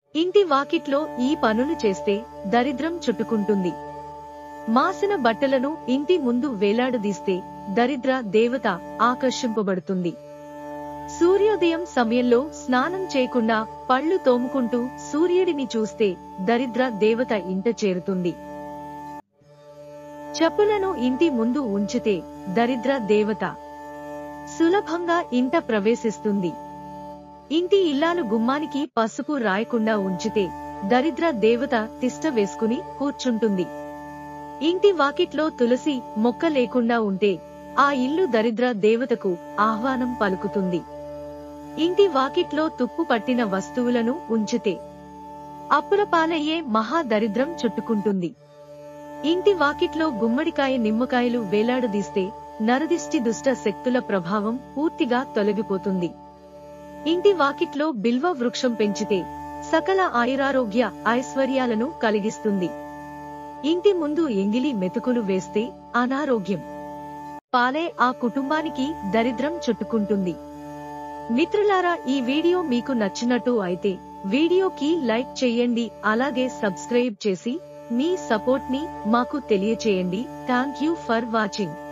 ఇంటి వాకిట్లో ఈ పనులు చేస్తే దరిద్రం చుట్టుకుంటుంది మాసిన బట్టలను ఇంటి ముందు వేలాడదీస్తే దరిద్ర దేవత ఆకర్షింపబడుతుంది సూర్యోదయం సమయంలో స్నానం చేయకుండా పళ్ళు తోముకుంటూ సూర్యుడిని చూస్తే దరిద్ర దేవత ఇంట చేరుతుంది చెప్పులను ఇంటి ముందు ఉంచితే దరిద్ర దేవత సులభంగా ఇంట ప్రవేశిస్తుంది ఇంటి ఇల్లాలు గుమ్మానికి పసుపు రాయకుండా ఉంచితే దరిద్ర దేవత తిష్ట వేసుకుని కూర్చుంటుంది ఇంటి వాకిట్లో తులసి మొక్క లేకుండా ఉంటే ఆ ఇల్లు దరిద్ర దేవతకు ఆహ్వానం పలుకుతుంది ఇంటి వాకిట్లో తుప్పు పట్టిన వస్తువులను ఉంచితే అప్పుల పాలయ్యే మహాదరిద్రం చుట్టుకుంటుంది ఇంటి వాకిట్లో గుమ్మడికాయ నిమ్మకాయలు వేలాడదీస్తే నరదిష్టి దుష్ట శక్తుల ప్రభావం పూర్తిగా తొలగిపోతుంది ఇంటి వాకిట్లో బిల్వ వృక్షం పెంచితే సకల ఆయురారోగ్య ఐశ్వర్యాలను కలిగిస్తుంది ఇంటి ముందు ఎంగిలి మెతుకులు వేస్తే అనారోగ్యం పాలే ఆ కుటుంబానికి దరిద్రం చుట్టుకుంటుంది మిత్రులారా ఈ వీడియో మీకు నచ్చినట్టు అయితే వీడియోకి లైక్ చేయండి అలాగే సబ్స్క్రైబ్ చేసి మీ సపోర్ట్ ని మాకు తెలియచేయండి థ్యాంక్ యూ ఫర్ వాచింగ్